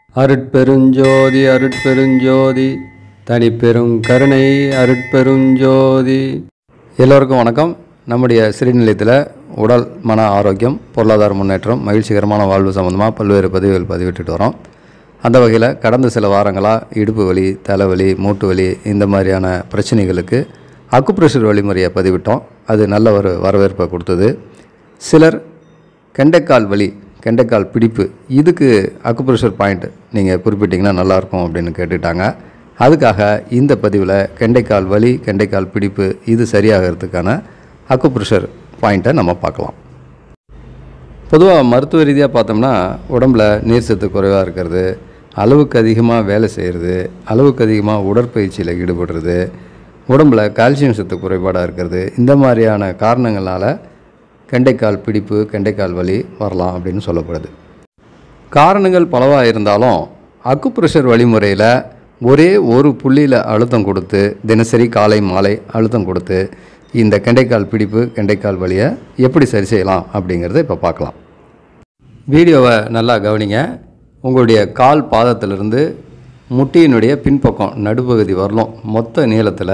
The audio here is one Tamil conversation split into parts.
அருட்பெருஞ்சோதி அருட்பெருஞ்சோதி தனிப்பெரும் கருணை அருட்பெருஞ்சோதி எல்லோருக்கும் வணக்கம் நம்முடைய ஸ்ரீநிலையத்தில் உடல் மன ஆரோக்கியம் பொருளாதார முன்னேற்றம் மகிழ்ச்சிகரமான வாழ்வு சம்மந்தமாக பல்வேறு பதிவுகள் பதிவிட்டுட்டு வரோம் அந்த வகையில் கடந்த சில வாரங்களாக இடுப்பு வலி தலைவலி மூட்டு வலி இந்த மாதிரியான பிரச்சனைகளுக்கு அக்குப்ரெஷர் வழிமுறையை பதிவிட்டோம் அது நல்ல ஒரு வரவேற்பை கொடுத்தது சிலர் கெண்டைக்கால் வலி கெண்டைக்கால் பிடிப்பு இதுக்கு அக்குப்ரெஷர் பாயிண்ட் நீங்கள் குறிப்பிட்டிங்கன்னா நல்லாயிருக்கும் அப்படின்னு கேட்டுட்டாங்க அதுக்காக இந்த பதிவில் கெண்டைக்கால் வலி கெண்டைக்கால் பிடிப்பு இது சரியாகிறதுக்கான அக்குப்ரெஷர் பாயிண்ட்டை நம்ம பார்க்கலாம் பொதுவாக மருத்துவ ரீதியாக பார்த்தோம்னா உடம்புல நீர் சத்து குறைவாக இருக்கிறது அளவுக்கு அதிகமாக வேலை செய்கிறது அளவுக்கு அதிகமாக உடற்பயிற்சியில் ஈடுபடுறது உடம்புல கால்சியம் சத்து குறைபாடாக இருக்கிறது இந்த மாதிரியான காரணங்களால் கெண்டைக்கால் பிடிப்பு கெண்டைக்கால் வலி வரலாம் அப்படின்னு சொல்லப்படுது காரணங்கள் பலவாக இருந்தாலும் அக்குப்ரெஷர் வழிமுறையில் ஒரே ஒரு புள்ளியில் அழுத்தம் கொடுத்து தினசரி காலை மாலை அழுத்தம் கொடுத்து இந்த கெண்டைக்கால் பிடிப்பு கெண்டைக்கால் வலியை எப்படி சரி செய்யலாம் அப்படிங்கிறத இப்போ பார்க்கலாம் வீடியோவை நல்லா கவனிங்க உங்களுடைய கால் பாதத்திலிருந்து முட்டியினுடைய பின்பக்கம் நடுப்பகுதி வரலும் மொத்த நீளத்தில்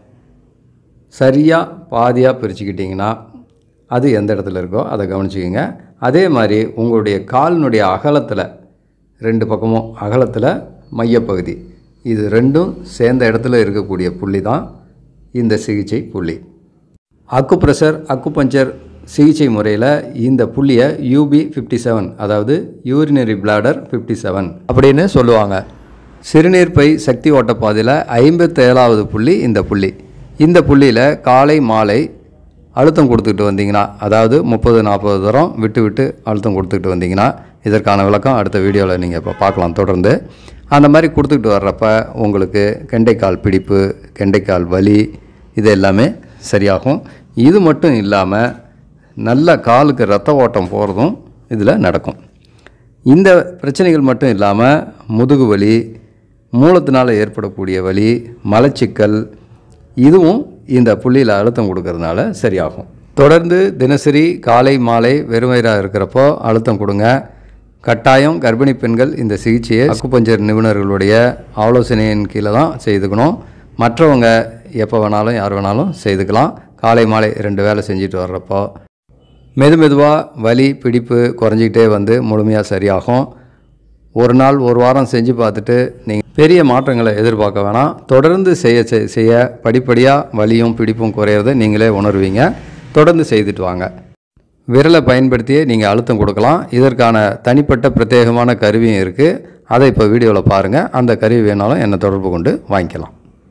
சரியாக பாதியாக பிரிச்சுக்கிட்டிங்கன்னா அது எந்த இடத்துல இருக்கோ அதை கவனிச்சுக்கோங்க அதே மாதிரி உங்களுடைய காலினுடைய அகலத்தில் ரெண்டு பக்கமும் அகலத்தில் மையப்பகுதி இது ரெண்டும் சேர்ந்த இடத்துல இருக்கக்கூடிய புள்ளி தான் இந்த சிகிச்சை புள்ளி அக்குப்ரெஷர் அக்குபஞ்சர் சிகிச்சை முறையில் இந்த புள்ளியை யூபி ஃபிஃப்டி செவன் அதாவது யூரினரி பிளாடர் ஃபிஃப்டி செவன் அப்படின்னு சொல்லுவாங்க சிறுநீர் பை சக்தி ஓட்டப்பாதையில் ஐம்பத்தேழாவது புள்ளி இந்த புள்ளி இந்த புள்ளியில் காலை மாலை அழுத்தம் கொடுத்துக்கிட்டு வந்தீங்கன்னா அதாவது முப்பது நாற்பது தரம் விட்டு விட்டு அழுத்தம் கொடுத்துக்கிட்டு வந்தீங்கன்னா இதற்கான விளக்கம் அடுத்த வீடியோவில் நீங்கள் இப்போ பார்க்கலாம் தொடர்ந்து அந்த மாதிரி கொடுத்துக்கிட்டு வர்றப்ப உங்களுக்கு கெண்டைக்கால் பிடிப்பு கெண்டைக்கால் வலி இது எல்லாமே சரியாகும் இது மட்டும் இல்லாமல் நல்ல காலுக்கு ரத்த ஓட்டம் போகிறதும் இதில் நடக்கும் இந்த பிரச்சனைகள் மட்டும் இல்லாமல் முதுகு வலி மூலத்தினால் ஏற்படக்கூடிய வலி மலச்சிக்கல் இதுவும் இந்த புள்ளியில் அழுத்தம் கொடுக்கறதுனால சரியாகும் தொடர்ந்து தினசரி காலை மாலை வெறுவயிறாக இருக்கிறப்போ அழுத்தம் கொடுங்க கட்டாயம் கர்ப்பிணி பெண்கள் இந்த சிகிச்சையை அக்குப்பஞ்சர் நிபுணர்களுடைய ஆலோசனையின் கீழே தான் செய்துக்கணும் மற்றவங்க எப்போ வேணாலும் யார் வேணாலும் செய்துக்கலாம் காலை மாலை ரெண்டு வேலை செஞ்சுட்டு வர்றப்போ மெது மெதுவாக வலி பிடிப்பு குறைஞ்சிக்கிட்டே வந்து முழுமையாக சரியாகும் ஒரு நாள் ஒரு வாரம் செஞ்சு பார்த்துட்டு நீங்கள் பெரிய மாற்றங்களை எதிர்பார்க்க வேணாம் தொடர்ந்து செய்ய செய்- செய்ய படிப்படியாக வலியும் பிடிப்பும் குறையிறத நீங்களே உணர்வீங்க தொடர்ந்து செய்துட்டு வாங்க விரலை பயன்படுத்தியே நீங்கள் அழுத்தம் கொடுக்கலாம் இதற்கான தனிப்பட்ட பிரத்யேகமான கருவியும் இருக்குது அதை இப்போ வீடியோவில் பாருங்கள் அந்த கருவி வேணாலும் என்னை தொடர்பு கொண்டு வாங்கிக்கலாம்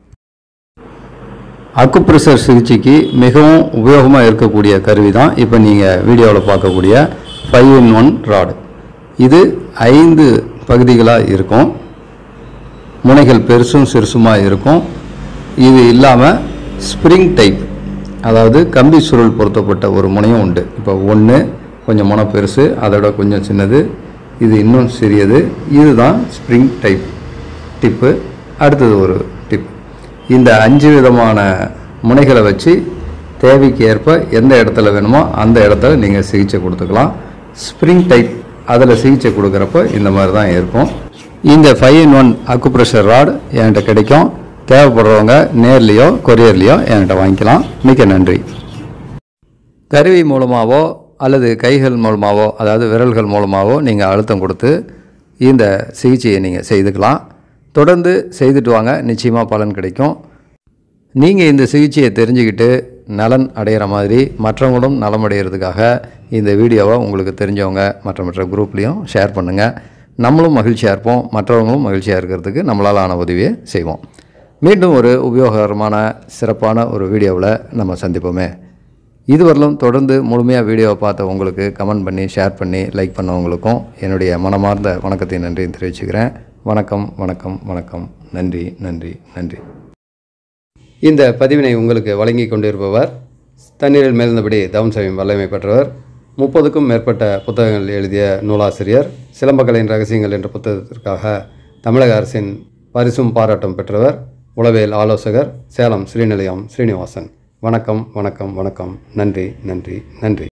அக்குப்ரெஷர் சிகிச்சைக்கு மிகவும் உபயோகமாக இருக்கக்கூடிய கருவி தான் இப்போ நீங்கள் வீடியோவில் பார்க்கக்கூடிய ஃபைவ் இன் ஒன் ராடு இது ஐந்து பகுதிகளாக இருக்கும் முனைகள் பெருசும் சிறுசுமாக இருக்கும் இது இல்லாமல் ஸ்ப்ரிங் டைப் அதாவது கம்பி சுருள் பொருத்தப்பட்ட ஒரு முனையும் உண்டு இப்போ ஒன்று கொஞ்சம் முனை பெருசு அதோட கொஞ்சம் சின்னது இது இன்னும் சிறியது இதுதான் ஸ்ப்ரிங் டைப் டிப்பு அடுத்தது ஒரு டிப் இந்த அஞ்சு விதமான முனைகளை வச்சு தேவைக்கு ஏற்ப எந்த இடத்துல வேணுமோ அந்த இடத்துல நீங்கள் சிகிச்சை கொடுத்துக்கலாம் ஸ்ப்ரிங் டைப் அதில் சிகிச்சை கொடுக்குறப்ப இந்த மாதிரி தான் இருக்கும் இந்த five in one acupressure rod என்கிட்ட கிடைக்கும் தேவைப்படுறவங்க நேர்லேயோ கொரியர்லேயோ என்கிட்ட வாங்கிக்கலாம் மிக்க நன்றி கருவி மூலமாகவோ அல்லது கைகள் மூலமாகவோ அதாவது விரல்கள் மூலமாகவோ நீங்கள் அழுத்தம் கொடுத்து இந்த சிகிச்சையை நீங்கள் செய்துக்கலாம் தொடர்ந்து செய்துட்டு வாங்க நிச்சயமாக பலன் கிடைக்கும் நீங்கள் இந்த சிகிச்சையை தெரிஞ்சுக்கிட்டு நலன் அடையிற மாதிரி மற்றவங்களும் நலமடைகிறதுக்காக இந்த வீடியோவை உங்களுக்கு தெரிஞ்சவங்க மற்ற மற்ற குரூப்லேயும் ஷேர் பண்ணுங்கள் நம்மளும் மகிழ்ச்சியாக இருப்போம் மற்றவங்களும் மகிழ்ச்சியாக இருக்கிறதுக்கு நம்மளால் ஆன உதவியை செய்வோம் மீண்டும் ஒரு உபயோகரமான சிறப்பான ஒரு வீடியோவில் நம்ம சந்திப்போமே இதுவரையிலும் தொடர்ந்து முழுமையாக வீடியோவை பார்த்த உங்களுக்கு கமெண்ட் பண்ணி ஷேர் பண்ணி லைக் பண்ணவங்களுக்கும் என்னுடைய மனமார்ந்த வணக்கத்தை நன்றியும் தெரிவிச்சுக்கிறேன் வணக்கம் வணக்கம் வணக்கம் நன்றி நன்றி நன்றி இந்த பதிவினை உங்களுக்கு வழங்கி கொண்டிருப்பவர் தண்ணீரில் மேல்ந்தபடி தவம் செய்யும் வல்லமை பெற்றவர் முப்பதுக்கும் மேற்பட்ட புத்தகங்கள் எழுதிய நூலாசிரியர் சிலம்பக்கலையின் ரகசியங்கள் என்ற புத்தகத்திற்காக தமிழக அரசின் பரிசும் பாராட்டும் பெற்றவர் உளவியல் ஆலோசகர் சேலம் ஸ்ரீநிலையம் ஸ்ரீனிவாசன் வணக்கம் வணக்கம் வணக்கம் நன்றி நன்றி நன்றி